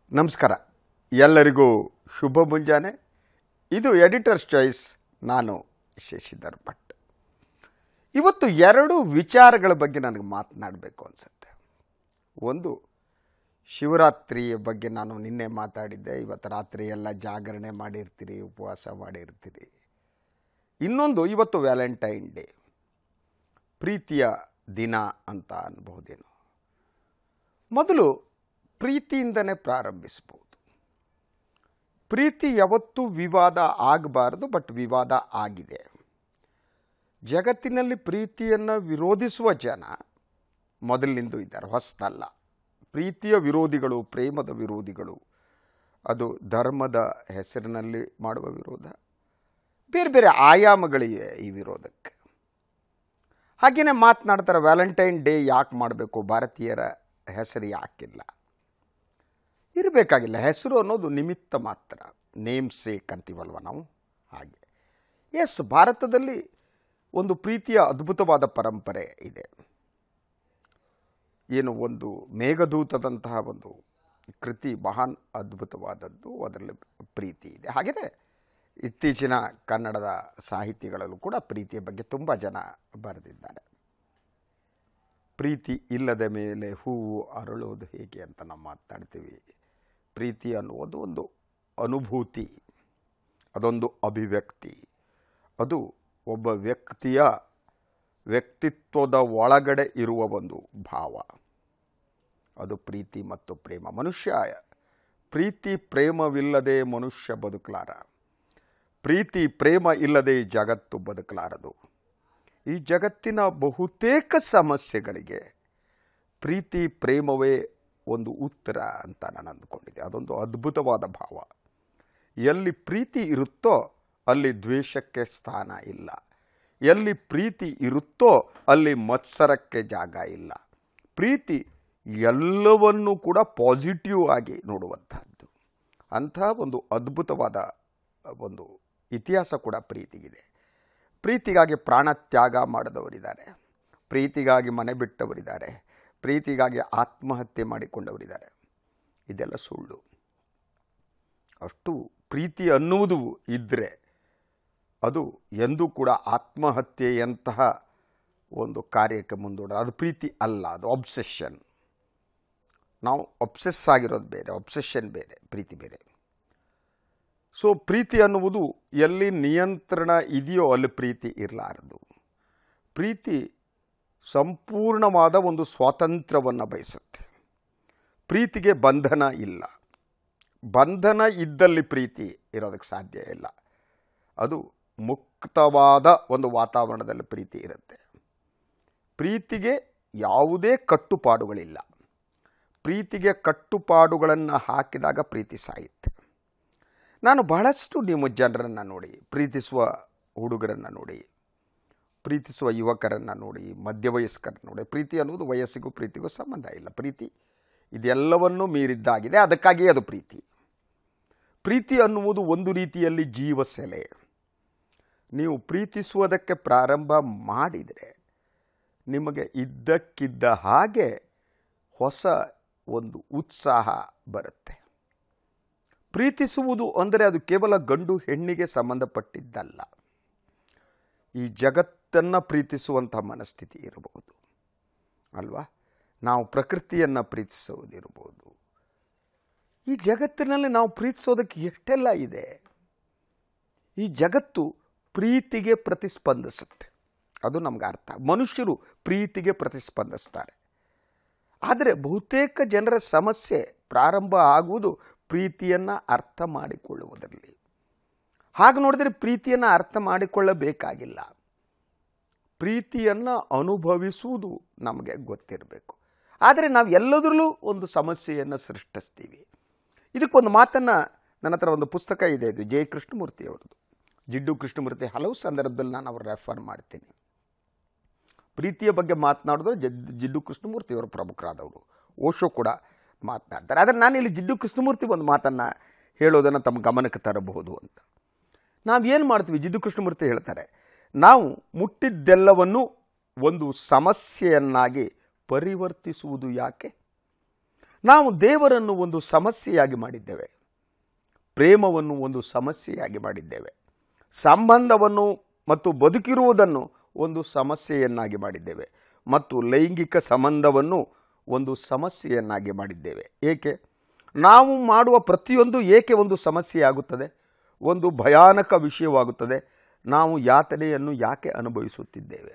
ನಮಸ್ಕಾರ ಎಲ್ಲರಿಗೂ ಶುಭ ಮುಂಜಾನೆ ಇದು ಎಡಿಟರ್ಸ್ ಚಾಯ್ಸ್ ನಾನು ಶಶಿಧರ್ ಭಟ್ ಇವತ್ತು ಎರಡು ವಿಚಾರಗಳ ಬಗ್ಗೆ ನನಗೆ ಮಾತನಾಡಬೇಕು ಅನಿಸುತ್ತೆ ಒಂದು ಶಿವರಾತ್ರಿಯ ಬಗ್ಗೆ ನಾನು ನಿನ್ನೆ ಮಾತಾಡಿದ್ದೆ ಇವತ್ತು ರಾತ್ರಿ ಎಲ್ಲ ಜಾಗರಣೆ ಮಾಡಿರ್ತೀರಿ ಉಪವಾಸ ಮಾಡಿರ್ತೀರಿ ಇನ್ನೊಂದು ಇವತ್ತು ವ್ಯಾಲೆಂಟೈನ್ ಡೇ ಪ್ರೀತಿಯ ದಿನ ಅಂತ ಅನ್ಬಹುದೇನೋ ಮೊದಲು ಪ್ರೀತಿಯಿಂದನೇ ಪ್ರಾರಂಭಿಸ್ಬೋದು ಪ್ರೀತಿ ಯಾವತ್ತೂ ವಿವಾದ ಆಗಬಾರದು ಬಟ್ ವಿವಾದ ಆಗಿದೆ ಜಗತ್ತಿನಲ್ಲಿ ಪ್ರೀತಿಯನ್ನು ವಿರೋಧಿಸುವ ಜನ ಮೊದಲಿನಿಂದ ಇದ್ದಾರೆ ಹೊಸದಲ್ಲ ಪ್ರೀತಿಯ ವಿರೋಧಿಗಳು ಪ್ರೇಮದ ವಿರೋಧಿಗಳು ಅದು ಧರ್ಮದ ಹೆಸರಿನಲ್ಲಿ ಮಾಡುವ ವಿರೋಧ ಬೇರೆ ಬೇರೆ ಆಯಾಮಗಳಿವೆ ಈ ವಿರೋಧಕ್ಕೆ ಹಾಗೆಯೇ ಮಾತನಾಡ್ತಾರೆ ವ್ಯಾಲೆಂಟೈನ್ ಡೇ ಯಾಕೆ ಮಾಡಬೇಕು ಭಾರತೀಯರ ಹೆಸರು ಯಾಕಿಲ್ಲ ಇರಬೇಕಾಗಿಲ್ಲ ಹೆಸರು ಅನ್ನೋದು ನಿಮಿತ್ತ ಮಾತ್ರ ನೇಮ್ ಸೇಕ್ ಅಂತೀವಲ್ವ ನಾವು ಹಾಗೆ ಎಸ್ ಭಾರತದಲ್ಲಿ ಒಂದು ಪ್ರೀತಿಯ ಅದ್ಭುತವಾದ ಪರಂಪರೆ ಇದೆ ಏನು ಒಂದು ಮೇಘದೂತದಂತಹ ಒಂದು ಕೃತಿ ಮಹಾನ್ ಅದ್ಭುತವಾದದ್ದು ಅದರಲ್ಲಿ ಪ್ರೀತಿ ಇದೆ ಹಾಗೆಯೇ ಇತ್ತೀಚಿನ ಕನ್ನಡದ ಸಾಹಿತಿಗಳಲ್ಲೂ ಕೂಡ ಪ್ರೀತಿಯ ಬಗ್ಗೆ ತುಂಬ ಜನ ಬರೆದಿದ್ದಾರೆ ಪ್ರೀತಿ ಇಲ್ಲದ ಮೇಲೆ ಹೂವು ಅರಳೋದು ಹೇಗೆ ಅಂತ ನಾವು ಮಾತನಾಡ್ತೀವಿ ಪ್ರೀತಿ ಅನ್ನುವುದು ಒಂದು ಅನುಭೂತಿ ಅದೊಂದು ಅಭಿವ್ಯಕ್ತಿ ಅದು ಒಬ್ಬ ವ್ಯಕ್ತಿಯ ವ್ಯಕ್ತಿತ್ವದ ಒಳಗಡೆ ಇರುವ ಒಂದು ಭಾವ ಅದು ಪ್ರೀತಿ ಮತ್ತು ಪ್ರೇಮ ಮನುಷ್ಯ ಪ್ರೀತಿ ಪ್ರೇಮವಿಲ್ಲದೆ ಮನುಷ್ಯ ಬದುಕಲಾರ ಪ್ರೀತಿ ಪ್ರೇಮ ಇಲ್ಲದೆ ಈ ಜಗತ್ತು ಬದುಕಲಾರದು ಈ ಜಗತ್ತಿನ ಬಹುತೇಕ ಸಮಸ್ಯೆಗಳಿಗೆ ಪ್ರೀತಿ ಪ್ರೇಮವೇ ಒಂದು ಉತ್ತರ ಅಂತ ನಾನು ಅಂದ್ಕೊಂಡಿದ್ದೆ ಅದೊಂದು ಅದ್ಭುತವಾದ ಭಾವ ಎಲ್ಲಿ ಪ್ರೀತಿ ಇರುತ್ತೋ ಅಲ್ಲಿ ದ್ವೇಷಕ್ಕೆ ಸ್ಥಾನ ಇಲ್ಲ ಎಲ್ಲಿ ಪ್ರೀತಿ ಇರುತ್ತೋ ಅಲ್ಲಿ ಮತ್ಸರಕ್ಕೆ ಜಾಗ ಇಲ್ಲ ಪ್ರೀತಿ ಎಲ್ಲವನ್ನೂ ಕೂಡ ಪಾಸಿಟಿವ್ ಆಗಿ ನೋಡುವಂತಹದ್ದು ಅಂತಹ ಒಂದು ಅದ್ಭುತವಾದ ಒಂದು ಇತಿಹಾಸ ಕೂಡ ಪ್ರೀತಿಗಿದೆ ಪ್ರೀತಿಗಾಗಿ ಪ್ರಾಣ ತ್ಯಾಗ ಮಾಡಿದವರಿದ್ದಾರೆ ಪ್ರೀತಿಗಾಗಿ ಮನೆ ಬಿಟ್ಟವರಿದ್ದಾರೆ ಪ್ರೀತಿಗಾಗಿ ಆತ್ಮಹತ್ಯೆ ಮಾಡಿಕೊಂಡವರಿದ್ದಾರೆ ಇದೆಲ್ಲ ಸುಳ್ಳು ಅಷ್ಟು ಪ್ರೀತಿ ಅನ್ನುವುದು ಇದ್ದರೆ ಅದು ಎಂದೂ ಕೂಡ ಆತ್ಮಹತ್ಯೆಯಂತಹ ಒಂದು ಕಾರ್ಯಕ್ಕೆ ಮುಂದೂಡ ಅದು ಪ್ರೀತಿ ಅಲ್ಲ ಅದು ಅಬ್ಸೆಷನ್ ನಾವು ಅಬ್ಸೆಸ್ ಆಗಿರೋದು ಬೇರೆ ಅಬ್ಸೆಷನ್ ಬೇರೆ ಪ್ರೀತಿ ಬೇರೆ ಸೊ ಪ್ರೀತಿ ಅನ್ನುವುದು ಎಲ್ಲಿ ನಿಯಂತ್ರಣ ಇದೆಯೋ ಅಲ್ಲಿ ಪ್ರೀತಿ ಇರಲಾರದು ಪ್ರೀತಿ ಸಂಪೂರ್ಣವಾದ ಒಂದು ಸ್ವಾತಂತ್ರ್ಯವನ್ನು ಬಯಸುತ್ತೆ ಪ್ರೀತಿಗೆ ಬಂಧನ ಇಲ್ಲ ಬಂಧನ ಇದ್ದಲ್ಲಿ ಪ್ರೀತಿ ಇರೋದಕ್ಕೆ ಸಾಧ್ಯ ಇಲ್ಲ ಅದು ಮುಕ್ತವಾದ ಒಂದು ವಾತಾವರಣದಲ್ಲಿ ಪ್ರೀತಿ ಇರುತ್ತೆ ಪ್ರೀತಿಗೆ ಯಾವುದೇ ಕಟ್ಟುಪಾಡುಗಳಿಲ್ಲ ಪ್ರೀತಿಗೆ ಕಟ್ಟುಪಾಡುಗಳನ್ನು ಹಾಕಿದಾಗ ಪ್ರೀತಿ ಸಾಯುತ್ತೆ ನಾನು ಬಹಳಷ್ಟು ನೀವು ಜನರನ್ನು ನೋಡಿ ಪ್ರೀತಿಸುವ ಹುಡುಗರನ್ನು ನೋಡಿ ಪ್ರೀತಿಸುವ ಯುವಕರನ್ನು ನೋಡಿ ಮಧ್ಯವಯಸ್ಕರನ್ನು ನೋಡಿ ಪ್ರೀತಿ ಅನ್ನೋದು ವಯಸ್ಸಿಗೂ ಪ್ರೀತಿಗೂ ಸಂಬಂಧ ಇಲ್ಲ ಪ್ರೀತಿ ಇದೆಲ್ಲವನ್ನೂ ಮೀರಿದ್ದಾಗಿದೆ ಅದಕ್ಕಾಗಿ ಅದು ಪ್ರೀತಿ ಪ್ರೀತಿ ಅನ್ನುವುದು ಒಂದು ರೀತಿಯಲ್ಲಿ ಜೀವ ಸೆಲೆ ನೀವು ಪ್ರೀತಿಸುವುದಕ್ಕೆ ಪ್ರಾರಂಭ ಮಾಡಿದರೆ ನಿಮಗೆ ಇದ್ದಕ್ಕಿದ್ದ ಹಾಗೆ ಹೊಸ ಒಂದು ಉತ್ಸಾಹ ಬರುತ್ತೆ ಪ್ರೀತಿಸುವುದು ಅಂದರೆ ಅದು ಕೇವಲ ಗಂಡು ಹೆಣ್ಣಿಗೆ ಸಂಬಂಧಪಟ್ಟಿದ್ದಲ್ಲ ಈ ಜಗತ್ತನ್ನು ಪ್ರೀತಿಸುವಂಥ ಮನಸ್ಥಿತಿ ಇರಬಹುದು ಅಲ್ವಾ ನಾವು ಪ್ರಕೃತಿಯನ್ನು ಪ್ರೀತಿಸೋದಿರ್ಬೋದು ಈ ಜಗತ್ತಿನಲ್ಲಿ ನಾವು ಪ್ರೀತಿಸೋದಕ್ಕೆ ಎಷ್ಟೆಲ್ಲ ಇದೆ ಈ ಜಗತ್ತು ಪ್ರೀತಿಗೆ ಪ್ರತಿಸ್ಪಂದಿಸುತ್ತೆ ಅದು ನಮ್ಗೆ ಅರ್ಥ ಮನುಷ್ಯರು ಪ್ರೀತಿಗೆ ಪ್ರತಿಸ್ಪಂದಿಸ್ತಾರೆ ಆದರೆ ಬಹುತೇಕ ಜನರ ಸಮಸ್ಯೆ ಪ್ರಾರಂಭ ಆಗುವುದು ಪ್ರೀತಿಯನ್ನು ಅರ್ಥ ಮಾಡಿಕೊಳ್ಳುವುದರಲ್ಲಿ ಹಾಗೆ ನೋಡಿದರೆ ಪ್ರೀತಿಯನ್ನು ಅರ್ಥ ಮಾಡಿಕೊಳ್ಳಬೇಕಾಗಿಲ್ಲ ಪ್ರೀತಿಯನ್ನು ಅನುಭವಿಸುವುದು ನಮಗೆ ಗೊತ್ತಿರಬೇಕು ಆದರೆ ನಾವು ಎಲ್ಲದರಲ್ಲೂ ಒಂದು ಸಮಸ್ಯೆಯನ್ನು ಸೃಷ್ಟಿಸ್ತೀವಿ ಇದಕ್ಕೊಂದು ಮಾತನ್ನು ನನ್ನ ಹತ್ರ ಒಂದು ಪುಸ್ತಕ ಇದೆ ಇದು ಜಯ ಕೃಷ್ಣಮೂರ್ತಿ ಅವರದು ಜಿಡ್ಡು ಕೃಷ್ಣಮೂರ್ತಿ ಹಲವು ಸಂದರ್ಭದಲ್ಲಿ ನಾನು ಅವ್ರು ರೆಫರ್ ಮಾಡ್ತೀನಿ ಪ್ರೀತಿಯ ಬಗ್ಗೆ ಮಾತನಾಡಿದ್ರೆ ಜಡ್ ಜಿಡ್ಡು ಕೃಷ್ಣಮೂರ್ತಿ ಅವರು ಪ್ರಮುಖರಾದವರು ಓಶೋ ಕೂಡ ಮಾತನಾಡ್ತಾರೆ ಆದರೆ ನಾನಿಲ್ಲಿ ಜಿಡ್ಡು ಕೃಷ್ಣಮೂರ್ತಿ ಒಂದು ಮಾತನ್ನು ಹೇಳೋದನ್ನು ತಮ್ಮ ಗಮನಕ್ಕೆ ತರಬಹುದು ಅಂತ ನಾವೇನು ಮಾಡ್ತೀವಿ ಜಿಡ್ಡು ಕೃಷ್ಣಮೂರ್ತಿ ಹೇಳ್ತಾರೆ ನಾವು ಮುಟ್ಟಿದ್ದೆಲ್ಲವನ್ನು ಒಂದು ಸಮಸ್ಯೆಯನ್ನಾಗಿ ಪರಿವರ್ತಿಸುವುದು ಯಾಕೆ ನಾವು ದೇವರನ್ನು ಒಂದು ಸಮಸ್ಯೆಯಾಗಿ ಮಾಡಿದ್ದೇವೆ ಪ್ರೇಮವನ್ನು ಒಂದು ಸಮಸ್ಯೆಯಾಗಿ ಮಾಡಿದ್ದೇವೆ ಸಂಬಂಧವನ್ನು ಮತ್ತು ಬದುಕಿರುವುದನ್ನು ಒಂದು ಸಮಸ್ಯೆಯನ್ನಾಗಿ ಮಾಡಿದ್ದೇವೆ ಮತ್ತು ಲೈಂಗಿಕ ಸಂಬಂಧವನ್ನು ಒಂದು ಸಮಸ್ಯೆಯನ್ನಾಗಿ ಮಾಡಿದ್ದೇವೆ ಏಕೆ ನಾವು ಮಾಡುವ ಪ್ರತಿಯೊಂದು ಏಕೆ ಒಂದು ಸಮಸ್ಯೆಯಾಗುತ್ತದೆ ಒಂದು ಭಯಾನಕ ವಿಷಯವಾಗುತ್ತದೆ ನಾವು ಯಾತನೆಯನ್ನು ಯಾಕೆ ಅನುಭವಿಸುತ್ತಿದ್ದೇವೆ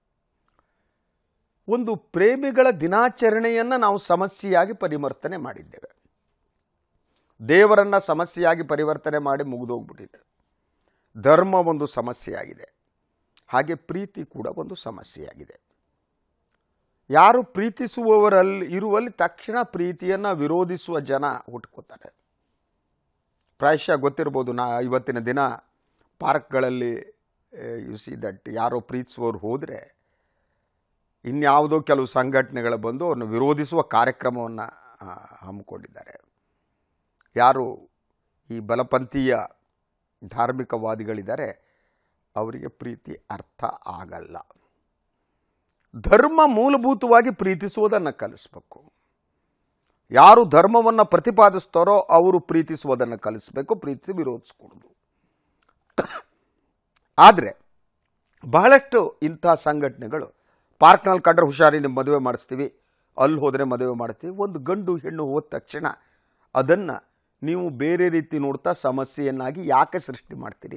ಒಂದು ಪ್ರೇಮಿಗಳ ದಿನಾಚರಣೆಯನ್ನು ನಾವು ಸಮಸ್ಯೆಯಾಗಿ ಪರಿವರ್ತನೆ ಮಾಡಿದ್ದೇವೆ ದೇವರನ್ನ ಸಮಸ್ಯೆಯಾಗಿ ಪರಿವರ್ತನೆ ಮಾಡಿ ಮುಗಿದೋಗ್ಬಿಟ್ಟಿದೆ ಧರ್ಮ ಒಂದು ಸಮಸ್ಯೆಯಾಗಿದೆ ಹಾಗೆ ಪ್ರೀತಿ ಕೂಡ ಒಂದು ಸಮಸ್ಯೆಯಾಗಿದೆ ಯಾರು ಪ್ರೀತಿಸುವವರಲ್ಲಿ ಇರುವಲ್ಲಿ ತಕ್ಷಣ ಪ್ರೀತಿಯನ್ನು ವಿರೋಧಿಸುವ ಜನ ಹುಟ್ಕೋತಾರೆ ಪ್ರಾಯಶಃ ಗೊತ್ತಿರ್ಬೋದು ನಾ ಇವತ್ತಿನ ದಿನ ಪಾರ್ಕ್ಗಳಲ್ಲಿ ಯು ಸಿ ದಟ್ ಯಾರೋ ಪ್ರೀತಿಸುವವರು ಹೋದರೆ ಇನ್ಯಾವುದೋ ಕೆಲವು ಸಂಘಟನೆಗಳು ಬಂದು ಅವ್ರನ್ನ ವಿರೋಧಿಸುವ ಕಾರ್ಯಕ್ರಮವನ್ನು ಹಮ್ಮಿಕೊಂಡಿದ್ದಾರೆ ಯಾರು ಈ ಬಲಪಂಥೀಯ ಧಾರ್ಮಿಕವಾದಿಗಳಿದ್ದಾರೆ ಅವರಿಗೆ ಪ್ರೀತಿ ಅರ್ಥ ಆಗಲ್ಲ ಧರ್ಮ ಮೂಲಭೂತವಾಗಿ ಪ್ರೀತಿಸುವುದನ್ನು ಕಲಿಸ್ಬೇಕು ಯಾರು ಧರ್ಮವನ್ನು ಪ್ರತಿಪಾದಿಸ್ತಾರೋ ಅವರು ಪ್ರೀತಿಸುವುದನ್ನು ಕಲಿಸ್ಬೇಕು ಪ್ರೀತಿ ವಿರೋಧಿಸ್ಕೊಡೋದು ಆದರೆ ಬಹಳಷ್ಟು ಇಂಥ ಸಂಘಟನೆಗಳು ಪಾರ್ಕ್ನಲ್ಲಿ ಕಂಡ್ರೆ ಹುಷಾರಿ ನಿಮ್ಮ ಮದುವೆ ಮಾಡಿಸ್ತೀವಿ ಅಲ್ಲಿ ಹೋದರೆ ಮದುವೆ ಮಾಡ್ತೀವಿ ಒಂದು ಗಂಡು ಹೆಣ್ಣು ಹೋದ ತಕ್ಷಣ ಅದನ್ನು ನೀವು ಬೇರೆ ರೀತಿ ನೋಡ್ತಾ ಸಮಸ್ಯೆಯನ್ನಾಗಿ ಯಾಕೆ ಸೃಷ್ಟಿ ಮಾಡ್ತೀರಿ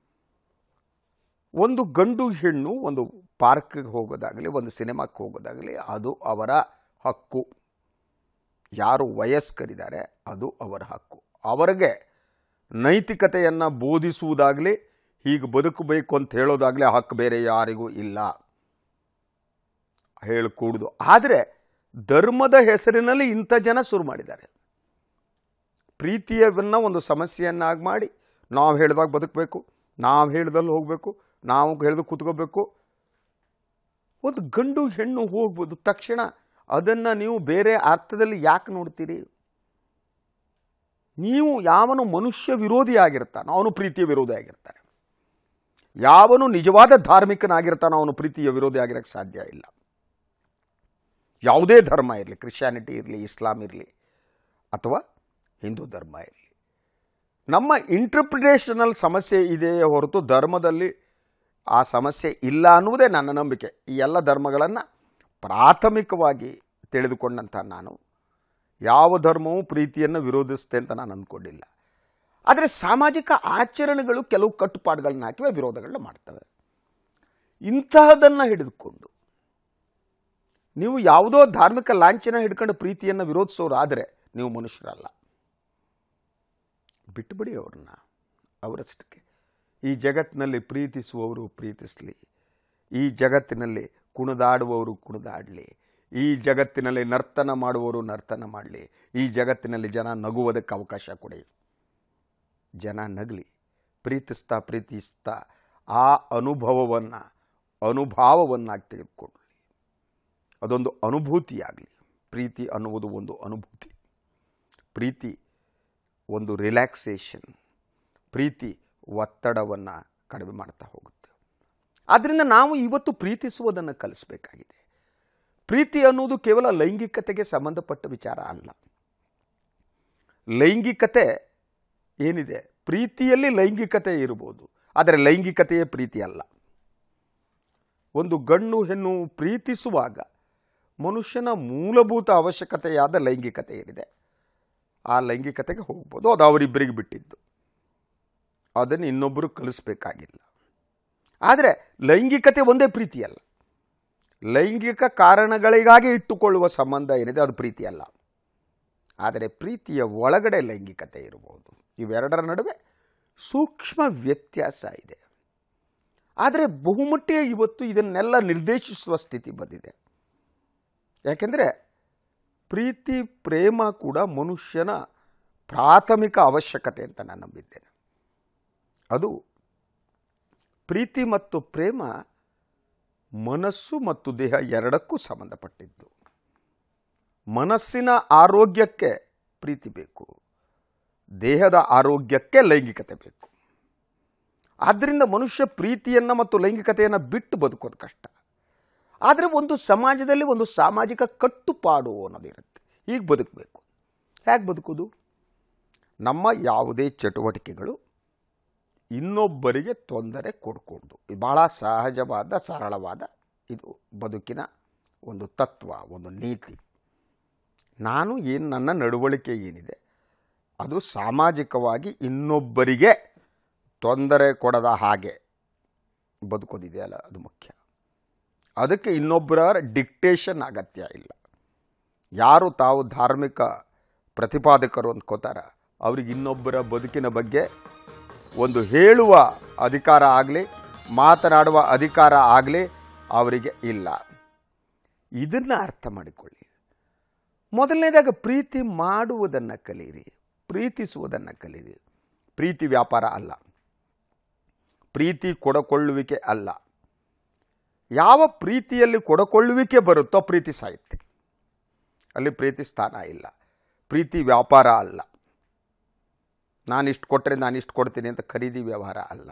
ಒಂದು ಗಂಡು ಹೆಣ್ಣು ಒಂದು ಪಾರ್ಕ್ಗೆ ಹೋಗೋದಾಗಲಿ ಒಂದು ಸಿನಿಮಾಕ್ಕೆ ಹೋಗೋದಾಗಲಿ ಅದು ಅವರ ಹಕ್ಕು ಯಾರು ವಯಸ್ಕರಿದ್ದಾರೆ ಅದು ಅವರ ಹಕ್ಕು ಅವರಿಗೆ ನೈತಿಕತೆಯನ್ನು ಬೋಧಿಸುವುದಾಗಲಿ ಹೀಗೆ ಬದುಕಬೇಕು ಅಂತ ಹೇಳೋದಾಗಲಿ ಆ ಹಕ್ಕು ಬೇರೆ ಯಾರಿಗೂ ಇಲ್ಲ ಹೇಳಿಕೂಡುದು ಆದರೆ ಧರ್ಮದ ಹೆಸರಿನಲ್ಲಿ ಇಂಥ ಜನ ಶುರು ಮಾಡಿದ್ದಾರೆ ಪ್ರೀತಿಯವನ್ನು ಒಂದು ಸಮಸ್ಯೆಯನ್ನಾಗಿ ಮಾಡಿ ನಾವು ಹೇಳಿದಾಗ ಬದುಕಬೇಕು ನಾವು ಹೇಳಿದಲ್ಲಿ ಹೋಗಬೇಕು ನಾವು ಹೇಳಿದ ಕೂತ್ಕೋಬೇಕು ಒಂದು ಗಂಡು ಹೆಣ್ಣು ಹೋಗ್ಬೋದು ತಕ್ಷಣ ಅದನ್ನು ನೀವು ಬೇರೆ ಅರ್ಥದಲ್ಲಿ ಯಾಕೆ ನೋಡ್ತೀರಿ ನೀವು ಯಾವನು ಮನುಷ್ಯ ವಿರೋಧಿ ಆಗಿರ್ತಾನೋ ಅವನು ಪ್ರೀತಿಯ ವಿರೋಧಿ ಆಗಿರ್ತಾನೆ ಯಾವನು ನಿಜವಾದ ಧಾರ್ಮಿಕನಾಗಿರ್ತಾನೋ ಅವನು ಪ್ರೀತಿಯ ವಿರೋಧಿ ಆಗಿರೋಕ್ಕೆ ಸಾಧ್ಯ ಇಲ್ಲ ಯಾವುದೇ ಧರ್ಮ ಇರಲಿ ಕ್ರಿಶ್ಚಿಯಾನಿಟಿ ಇರಲಿ ಇಸ್ಲಾಂ ಇರಲಿ ಅಥವಾ ಹಿಂದೂ ಧರ್ಮ ಇರಲಿ ನಮ್ಮ ಇಂಟರ್ಪ್ರಿಟೇಷನಲ್ ಸಮಸ್ಯೆ ಇದೆಯೇ ಹೊರತು ಧರ್ಮದಲ್ಲಿ ಆ ಸಮಸ್ಯೆ ಇಲ್ಲ ಅನ್ನುವುದೇ ನನ್ನ ನಂಬಿಕೆ ಈ ಎಲ್ಲ ಧರ್ಮಗಳನ್ನು ಪ್ರಾಥಮಿಕವಾಗಿ ತಿಳಿದುಕೊಂಡಂಥ ನಾನು ಯಾವ ಧರ್ಮವೂ ಪ್ರೀತಿಯನ್ನು ವಿರೋಧಿಸುತ್ತೆ ಅಂತ ನಾನು ಅಂದ್ಕೊಂಡಿಲ್ಲ ಆದರೆ ಸಾಮಾಜಿಕ ಆಚರಣೆಗಳು ಕೆಲವು ಕಟ್ಟುಪಾಡುಗಳನ್ನ ಹಾಕಿವೆ ವಿರೋಧಗಳನ್ನ ಮಾಡ್ತವೆ ಇಂತಹದನ್ನು ಹಿಡಿದುಕೊಂಡು ನೀವು ಯಾವುದೋ ಧಾರ್ಮಿಕ ಲಾಂಛನ ಹಿಡ್ಕೊಂಡು ಪ್ರೀತಿಯನ್ನು ವಿರೋಧಿಸೋರಾದರೆ ನೀವು ಮನುಷ್ಯರಲ್ಲ ಬಿಟ್ಟುಬಿಡಿ ಅವ್ರನ್ನ ಅವರಷ್ಟಕ್ಕೆ ಈ ಜಗತ್ತಿನಲ್ಲಿ ಪ್ರೀತಿಸುವವರು ಪ್ರೀತಿಸಲಿ ಈ ಜಗತ್ತಿನಲ್ಲಿ ಕುಣಿದಾಡುವವರು ಕುಣಿದಾಡಲಿ ಈ ಜಗತ್ತಿನಲ್ಲಿ ನರ್ತನ ಮಾಡುವವರು ನರ್ತನ ಮಾಡಲಿ ಈ ಜಗತ್ತಿನಲ್ಲಿ ಜನ ನಗುವುದಕ್ಕೆ ಅವಕಾಶ ಕೊಡಿ ಜನ ನಗಲಿ ಪ್ರೀತಿಸ್ತಾ ಪ್ರೀತಿಸ್ತಾ ಆ ಅನುಭವವನ್ನು ಅನುಭಾವವನ್ನಾಗಿ ತೆಗೆದುಕೊಳ್ಳಿ ಅದೊಂದು ಅನುಭೂತಿಯಾಗಲಿ ಪ್ರೀತಿ ಅನ್ನುವುದು ಒಂದು ಅನುಭೂತಿ ಪ್ರೀತಿ ಒಂದು ರಿಲ್ಯಾಕ್ಸೇಷನ್ ಪ್ರೀತಿ ಒತ್ತಡವನ್ನು ಕಡಿಮೆ ಮಾಡ್ತಾ ಹೋಗುತ್ತೆ ಆದ್ದರಿಂದ ನಾವು ಇವತ್ತು ಪ್ರೀತಿಸುವುದನ್ನು ಕಲಿಸಬೇಕಾಗಿದೆ ಪ್ರೀತಿ ಅನ್ನುವುದು ಕೇವಲ ಲೈಂಗಿಕತೆಗೆ ಸಂಬಂಧಪಟ್ಟ ವಿಚಾರ ಅಲ್ಲ ಲೈಂಗಿಕತೆ ಏನಿದೆ ಪ್ರೀತಿಯಲ್ಲಿ ಲೈಂಗಿಕತೆ ಇರ್ಬೋದು ಆದರೆ ಲೈಂಗಿಕತೆಯೇ ಪ್ರೀತಿ ಅಲ್ಲ ಒಂದು ಗಂಡು ಹೆಣ್ಣು ಪ್ರೀತಿಸುವಾಗ ಮನುಷ್ಯನ ಮೂಲಭೂತ ಅವಶ್ಯಕತೆಯಾದ ಲೈಂಗಿಕತೆ ಏನಿದೆ ಆ ಲೈಂಗಿಕತೆಗೆ ಹೋಗ್ಬೋದು ಅದು ಅವರಿಬ್ಬರಿಗೆ ಬಿಟ್ಟಿದ್ದು ಅದನ್ನು ಇನ್ನೊಬ್ಬರು ಕಲಿಸ್ಬೇಕಾಗಿಲ್ಲ ಆದರೆ ಲೈಂಗಿಕತೆ ಒಂದೇ ಪ್ರೀತಿ ಅಲ್ಲ ಲೈಂಗಿಕ ಕಾರಣಗಳಿಗಾಗಿ ಇಟ್ಟುಕೊಳ್ಳುವ ಸಂಬಂಧ ಏನಿದೆ ಅದು ಪ್ರೀತಿ ಅಲ್ಲ ಆದರೆ ಪ್ರೀತಿಯ ಒಳಗಡೆ ಲೈಂಗಿಕತೆ ಇರಬಹುದು ಇವೆರಡರ ನಡುವೆ ಸೂಕ್ಷ್ಮ ವ್ಯತ್ಯಾಸ ಇದೆ ಆದರೆ ಬಹುಮಟ್ಟಿಗೆ ಇವತ್ತು ಇದನ್ನೆಲ್ಲ ನಿರ್ದೇಶಿಸುವ ಸ್ಥಿತಿ ಬಂದಿದೆ ಯಾಕೆಂದರೆ ಪ್ರೀತಿ ಪ್ರೇಮ ಕೂಡ ಮನುಷ್ಯನ ಪ್ರಾಥಮಿಕ ಅವಶ್ಯಕತೆ ಅಂತ ನಾನು ನಂಬಿದ್ದೇನೆ ಅದು ಪ್ರೀತಿ ಮತ್ತು ಪ್ರೇಮ ಮನಸ್ಸು ಮತ್ತು ದೇಹ ಎರಡಕ್ಕೂ ಸಂಬಂಧಪಟ್ಟಿದ್ದು ಮನಸ್ಸಿನ ಆರೋಗ್ಯಕ್ಕೆ ಪ್ರೀತಿ ಬೇಕು ದೇಹದ ಆರೋಗ್ಯಕ್ಕೆ ಲೈಂಗಿಕತೆ ಬೇಕು ಆದ್ದರಿಂದ ಮನುಷ್ಯ ಪ್ರೀತಿಯನ್ನು ಮತ್ತು ಲೈಂಗಿಕತೆಯನ್ನು ಬಿಟ್ಟು ಬದುಕೋದು ಕಷ್ಟ ಆದರೆ ಒಂದು ಸಮಾಜದಲ್ಲಿ ಒಂದು ಸಾಮಾಜಿಕ ಕಟ್ಟುಪಾಡು ಅನ್ನೋದಿರುತ್ತೆ ಈಗ ಬದುಕಬೇಕು ಹೇಗೆ ಬದುಕೋದು ನಮ್ಮ ಯಾವುದೇ ಚಟುವಟಿಕೆಗಳು ಇನ್ನೊಬ್ಬರಿಗೆ ತೊಂದರೆ ಕೊಡಕೂಡ್ದು ಇದು ಭಾಳ ಸಹಜವಾದ ಸರಳವಾದ ಇದು ಬದುಕಿನ ಒಂದು ತತ್ವ ಒಂದು ನೀತಿ ನಾನು ಏನು ನನ್ನ ನಡವಳಿಕೆ ಏನಿದೆ ಅದು ಸಾಮಾಜಿಕವಾಗಿ ಇನ್ನೊಬ್ಬರಿಗೆ ತೊಂದರೆ ಕೊಡದ ಹಾಗೆ ಬದುಕೋದಿದೆಯಲ್ಲ ಅದು ಮುಖ್ಯ ಅದಕ್ಕೆ ಇನ್ನೊಬ್ಬರ ಡಿಕ್ಟೇಷನ್ ಅಗತ್ಯ ಇಲ್ಲ ಯಾರು ತಾವು ಧಾರ್ಮಿಕ ಪ್ರತಿಪಾದಕರು ಅಂದ್ಕೋತಾರ ಅವ್ರಿಗೆ ಇನ್ನೊಬ್ಬರ ಬದುಕಿನ ಬಗ್ಗೆ ಒಂದು ಹೇಳುವ ಅಧಿಕಾರ ಆಗಲಿ ಮಾತನಾಡುವ ಅಧಿಕಾರ ಆಗಲಿ ಅವರಿಗೆ ಇಲ್ಲ ಇದನ್ನು ಅರ್ಥ ಮಾಡಿಕೊಳ್ಳಿ ಮೊದಲನೇದಾಗ ಪ್ರೀತಿ ಮಾಡುವುದನ್ನು ಕಲೀರಿ ಪ್ರೀತಿಸುವುದನ್ನು ಕಲೀರಿ ಪ್ರೀತಿ ವ್ಯಾಪಾರ ಅಲ್ಲ ಪ್ರೀತಿ ಕೊಡಕೊಳ್ಳುವಿಕೆ ಅಲ್ಲ ಯಾವ ಪ್ರೀತಿಯಲ್ಲಿ ಕೊಡಕೊಳ್ಳುವಿಕೆ ಬರುತ್ತೋ ಪ್ರೀತಿ ಸಾಯುತ್ತೆ ಅಲ್ಲಿ ಪ್ರೀತಿ ಸ್ಥಾನ ಇಲ್ಲ ಪ್ರೀತಿ ವ್ಯಾಪಾರ ಅಲ್ಲ ನಾನಿಷ್ಟು ಕೊಟ್ಟರೆ ನಾನಿಷ್ಟು ಕೊಡ್ತೀನಿ ಅಂತ ಖರೀದಿ ವ್ಯವಹಾರ ಅಲ್ಲ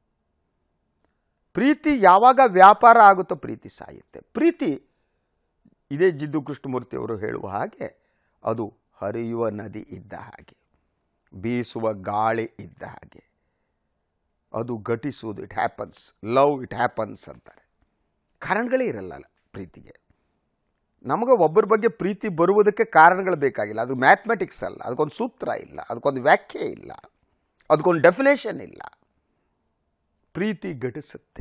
ಪ್ರೀತಿ ಯಾವಾಗ ವ್ಯಾಪಾರ ಆಗುತ್ತೋ ಪ್ರೀತಿ ಸಾಯುತ್ತೆ ಪ್ರೀತಿ ಇದೇ ಜಿದ್ದು ಕೃಷ್ಣಮೂರ್ತಿ ಅವರು ಹೇಳುವ ಹಾಗೆ ಅದು ಹರಿಯುವ ನದಿ ಇದ್ದ ಹಾಗೆ ಬೀಸುವ ಗಾಳಿ ಇದ್ದ ಹಾಗೆ ಅದು ಘಟಿಸುವುದು it happens love it happens ಅಂತಾರೆ ಕಾರಣಗಳೇ ಇರಲ್ಲ ಪ್ರೀತಿಗೆ ನಮಗೆ ಒಬ್ಬರ ಬಗ್ಗೆ ಪ್ರೀತಿ ಬರುವುದಕ್ಕೆ ಕಾರಣಗಳು ಬೇಕಾಗಿಲ್ಲ ಅದು ಮ್ಯಾಥಮೆಟಿಕ್ಸ್ ಅಲ್ಲ ಅದಕ್ಕೊಂದು ಸೂತ್ರ ಇಲ್ಲ ಅದಕ್ಕೊಂದು ವ್ಯಾಖ್ಯೆ ಇಲ್ಲ ಅದಕ್ಕೊಂದು ಡೆಫಿನೇಷನ್ ಇಲ್ಲ ಪ್ರೀತಿ ಘಟಿಸುತ್ತೆ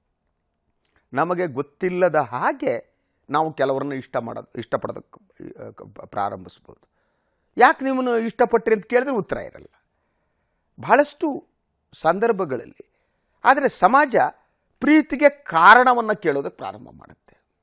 ನಮಗೆ ಗೊತ್ತಿಲ್ಲದ ಹಾಗೆ ನಾವು ಕೆಲವರನ್ನು ಇಷ್ಟ ಮಾಡೋದು ಇಷ್ಟಪಡೋದಕ್ಕೆ ಪ್ರಾರಂಭಿಸ್ಬೋದು ಯಾಕೆ ನಿಮ್ಮನ್ನು ಇಷ್ಟಪಟ್ರಿ ಅಂತ ಕೇಳಿದ್ರೆ ಉತ್ತರ ಇರಲ್ಲ ಬಹಳಷ್ಟು ಸಂದರ್ಭಗಳಲ್ಲಿ ಆದರೆ ಸಮಾಜ ಪ್ರೀತಿಗೆ ಕಾರಣವನ್ನು ಕೇಳೋದಕ್ಕೆ ಪ್ರಾರಂಭ ಮಾಡುತ್ತೆ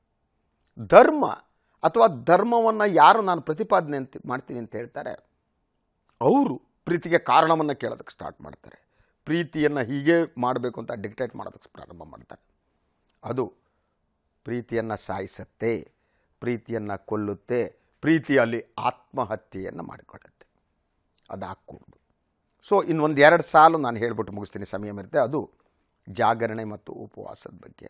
ಧರ್ಮ ಅಥವಾ ಧರ್ಮವನ್ನು ಯಾರು ನಾನು ಪ್ರತಿಪಾದನೆ ಅಂತ ಮಾಡ್ತೀನಿ ಅಂತ ಹೇಳ್ತಾರೆ ಅವರು ಪ್ರೀತಿಗೆ ಕಾರಣವನ್ನು ಕೇಳೋದಕ್ಕೆ ಸ್ಟಾರ್ಟ್ ಮಾಡ್ತಾರೆ ಪ್ರೀತಿಯನ್ನು ಹೀಗೆ ಮಾಡಬೇಕು ಅಂತ ಡಿಕ್ಟೇಟ್ ಮಾಡೋದಕ್ಕೆ ಪ್ರಾರಂಭ ಮಾಡ್ತಾರೆ ಅದು ಪ್ರೀತಿಯನ್ನು ಸಾಯಿಸುತ್ತೆ ಪ್ರೀತಿಯನ್ನು ಕೊಲ್ಲುತ್ತೆ ಪ್ರೀತಿಯಲ್ಲಿ ಆತ್ಮಹತ್ಯೆಯನ್ನು ಮಾಡಿಕೊಳ್ಳುತ್ತೆ ಅದು ಹಾಕ್ಕೊಡ್ದು ಸೊ ಇನ್ನೊಂದು ಎರಡು ಸಾಲು ನಾನು ಹೇಳ್ಬಿಟ್ಟು ಮುಗಿಸ್ತೀನಿ ಸಮಯ ಇರುತ್ತೆ ಅದು ಜಾಗರಣೆ ಮತ್ತು ಉಪವಾಸದ ಬಗ್ಗೆ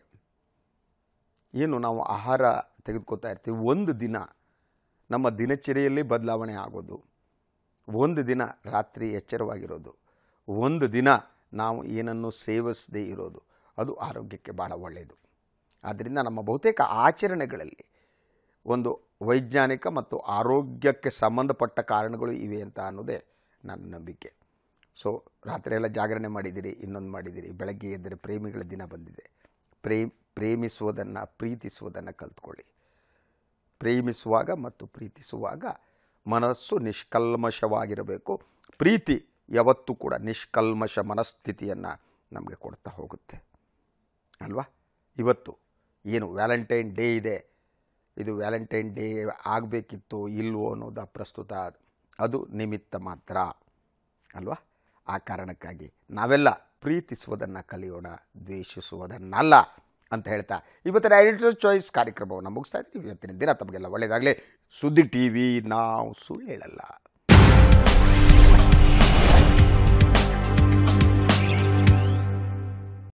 ಏನು ನಾವು ಆಹಾರ ತೆಗೆದುಕೊತಾ ಇರ್ತೀವಿ ಒಂದು ದಿನ ನಮ್ಮ ದಿನಚರಿಯಲ್ಲಿ ಬದಲಾವಣೆ ಆಗೋದು ಒಂದು ದಿನ ರಾತ್ರಿ ಎಚ್ಚರವಾಗಿರೋದು ಒಂದು ದಿನ ನಾವು ಏನನ್ನು ಸೇವಿಸದೇ ಇರೋದು ಅದು ಆರೋಗ್ಯಕ್ಕೆ ಭಾಳ ಒಳ್ಳೆಯದು ಆದ್ದರಿಂದ ನಮ್ಮ ಬಹುತೇಕ ಆಚರಣೆಗಳಲ್ಲಿ ಒಂದು ವೈಜ್ಞಾನಿಕ ಮತ್ತು ಆರೋಗ್ಯಕ್ಕೆ ಸಂಬಂಧಪಟ್ಟ ಕಾರಣಗಳು ಇವೆ ಅಂತ ಅನ್ನೋದೇ ನನ್ನ ನಂಬಿಕೆ ಸೊ ರಾತ್ರಿ ಎಲ್ಲ ಜಾಗರಣೆ ಮಾಡಿದ್ದೀರಿ ಇನ್ನೊಂದು ಮಾಡಿದ್ದೀರಿ ಬೆಳಗ್ಗೆ ಎದ್ದರೆ ಪ್ರೇಮಿಗಳ ದಿನ ಬಂದಿದೆ ಪ್ರೇ ಪ್ರೇಮಿಸುವುದನ್ನು ಪ್ರೀತಿಸುವುದನ್ನು ಕಲ್ತ್ಕೊಳ್ಳಿ ಪ್ರೇಮಿಸುವಾಗ ಮತ್ತು ಪ್ರೀತಿಸುವಾಗ ಮನಸ್ಸು ನಿಷ್ಕಲ್ಮಶವಾಗಿರಬೇಕು ಪ್ರೀತಿ ಯಾವತ್ತೂ ಕೂಡ ನಿಷ್ಕಲ್ಮಶ ಮನಸ್ಥಿತಿಯನ್ನು ನಮಗೆ ಕೊಡ್ತಾ ಹೋಗುತ್ತೆ ಅಲ್ವಾ ಇವತ್ತು ಏನು ವ್ಯಾಲೆಂಟೈನ್ ಡೇ ಇದೆ ಇದು ವ್ಯಾಲೆಂಟೈನ್ ಡೇ ಆಗಬೇಕಿತ್ತು ಇಲ್ವೋ ಅನ್ನೋದು ಪ್ರಸ್ತುತ ಅದು ನಿಮಿತ್ತ ಮಾತ್ರ ಅಲ್ವಾ ಆ ಕಾರಣಕ್ಕಾಗಿ ನಾವೆಲ್ಲ ಪ್ರೀತಿಸುವುದನ್ನು ಕಲಿಯೋಣ ದ್ವೇಷಿಸುವುದನ್ನಲ್ಲ ಅಂತ ಹೇಳ್ತಾ ಇವತ್ತಿನ ಎಡಿಟರ್ ಚಾಯ್ಸ್ ಕಾರ್ಯಕ್ರಮವನ್ನು ಮುಗಿಸ್ತಾ ಇದ್ದೀವಿ ಇವತ್ತಿನ ದಿನ ತಮಗೆಲ್ಲ ಒಳ್ಳೆಯದಾಗಲಿ ಸುದ್ದಿ ಟಿ ವಿ ನಾವು ಸುಳ್ಳು ಹೇಳಲ್ಲ